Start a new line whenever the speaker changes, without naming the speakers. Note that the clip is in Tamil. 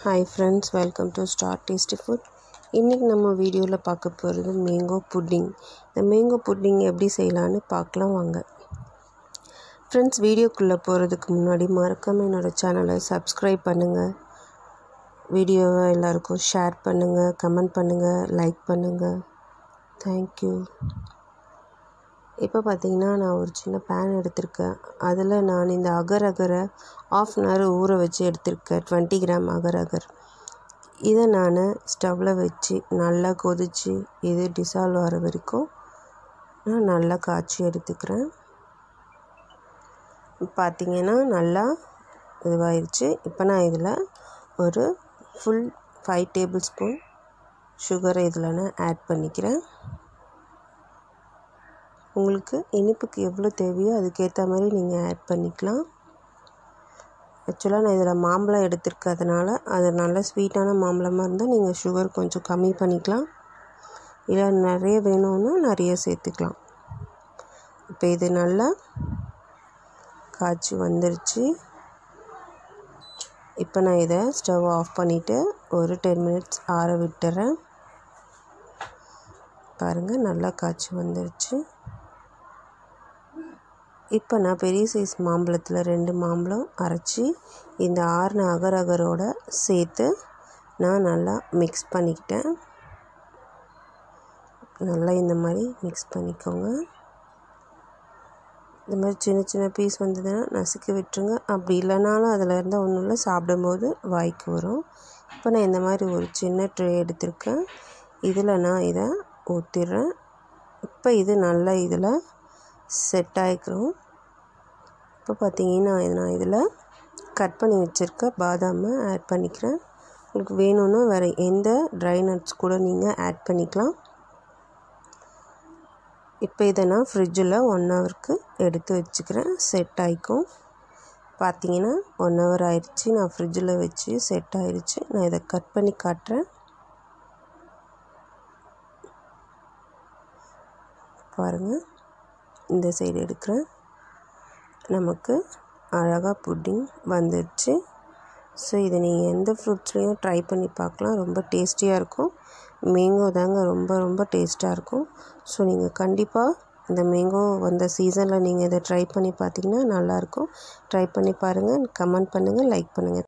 hi friends welcome to star tasty food இன்றைக்கி நம்ம வீடியோவில் பார்க்க போகிறது மேங்கோ புட்டிங் இந்த மேங்கோ புட்டிங் எப்படி செய்யலான்னு பார்க்கலாம் வாங்க ஃப்ரெண்ட்ஸ் வீடியோக்குள்ளே போகிறதுக்கு முன்னாடி மறக்காமல் என்னோடய சேனலை சப்ஸ்கிரைப் பண்ணுங்கள் வீடியோவை எல்லாருக்கும் ஷேர் பண்ணுங்கள் கமெண்ட் பண்ணுங்கள் லைக் பண்ணுங்கள் தேங்க்யூ இப்போ பார்த்தீங்கன்னா நான் ஒரு சின்ன பேன் எடுத்திருக்கேன் அதில் நான் இந்த அகர் அகரை ஆஃப் அன் ஹவர் ஊற வச்சு எடுத்திருக்கேன் டுவெண்ட்டி கிராம் அகர் அகர் இதை நான் ஸ்டவ்வில் வச்சு நல்லா கொதித்து இது டிசால்வ் ஆகிற வரைக்கும் நான் நல்லா காய்ச்சி எடுத்துக்கிறேன் பார்த்தீங்கன்னா நல்லா இதுவாயிருச்சு இப்போ நான் இதில் ஒரு ஃபுல் ஃபைவ் டேபிள் ஸ்பூன் சுகரை இதில் நான் ஆட் பண்ணிக்கிறேன் உங்களுக்கு இனிப்புக்கு எவ்வளோ தேவையோ அதுக்கேற்ற மாதிரி நீங்கள் ஆட் பண்ணிக்கலாம் ஆக்சுவலாக நான் இதில் மாம்பழம் எடுத்துருக்கிறதுனால அது நல்ல ஸ்வீட்டான மாம்பழமாக இருந்தால் நீங்கள் சுகர் கொஞ்சம் கம்மி பண்ணிக்கலாம் இல்லை நிறைய வேணும்னா நிறைய சேர்த்துக்கலாம் இப்போ இது நல்லா காய்ச்சி வந்துருச்சு இப்போ நான் இதை ஸ்டவ் ஆஃப் பண்ணிவிட்டு ஒரு டென் மினிட்ஸ் ஆற விட்டுறேன் பாருங்கள் நல்லா காய்ச்சி வந்துருச்சு இப்போ நான் பெரிய சைஸ் மாம்பழத்தில் ரெண்டு மாம்பழம் அரைச்சி இந்த ஆறுன அகர் அகரோட சேர்த்து நான் நல்லா மிக்ஸ் பண்ணிக்கிட்டேன் நல்லா இந்த மாதிரி மிக்ஸ் பண்ணிக்கோங்க இந்த மாதிரி சின்ன சின்ன பீஸ் வந்ததுன்னா நசுக்கி விட்டுருங்க அப்படி இல்லைனாலும் அதில் இருந்தால் ஒன்றும் இல்லை சாப்பிடும்போது வாய்க்கு வரும் இப்போ நான் இந்த மாதிரி ஒரு சின்ன ட்ரே எடுத்திருக்கேன் இதில் நான் இதை ஊற்றிடுறேன் இப்போ இது நல்லா இதில் செட் ஆகிக்கிறோம் இப்போ பார்த்தீங்கன்னா நான் இதில் கட் பண்ணி வச்சுருக்க பாதாமை ஆட் பண்ணிக்கிறேன் உங்களுக்கு வேணும்னா வேறு எந்த ட்ரை நட்ஸ் கூட நீங்கள் ஆட் பண்ணிக்கலாம் இப்போ இதை நான் ஃப்ரிட்ஜில் ஒன் ஹவருக்கு எடுத்து வச்சுக்கிறேன் செட் ஆகிக்கும் பார்த்தீங்கன்னா ஒன் ஹவர் ஆயிடுச்சு நான் ஃப்ரிட்ஜில் வச்சு செட் ஆயிடுச்சு நான் இதை கட் பண்ணி காட்டுறேன் பாருங்கள் இந்த சைடு எடுக்கிறேன் நமக்கு அழகாக புட்டிங் வந்துடுச்சு ஸோ இதை நீங்கள் எந்த ஃப்ரூட்ஸ்லேயும் ட்ரை பண்ணி பார்க்கலாம் ரொம்ப டேஸ்டியாக இருக்கும் மேங்கோ தாங்க ரொம்ப ரொம்ப டேஸ்ட்டாக இருக்கும் ஸோ நீங்கள் கண்டிப்பாக இந்த மேங்கோ வந்த சீசனில் நீங்கள் இதை ட்ரை பண்ணி பார்த்தீங்கன்னா நல்லாயிருக்கும் ட்ரை பண்ணி பாருங்கள் கமெண்ட் பண்ணுங்கள் லைக் பண்ணுங்கள்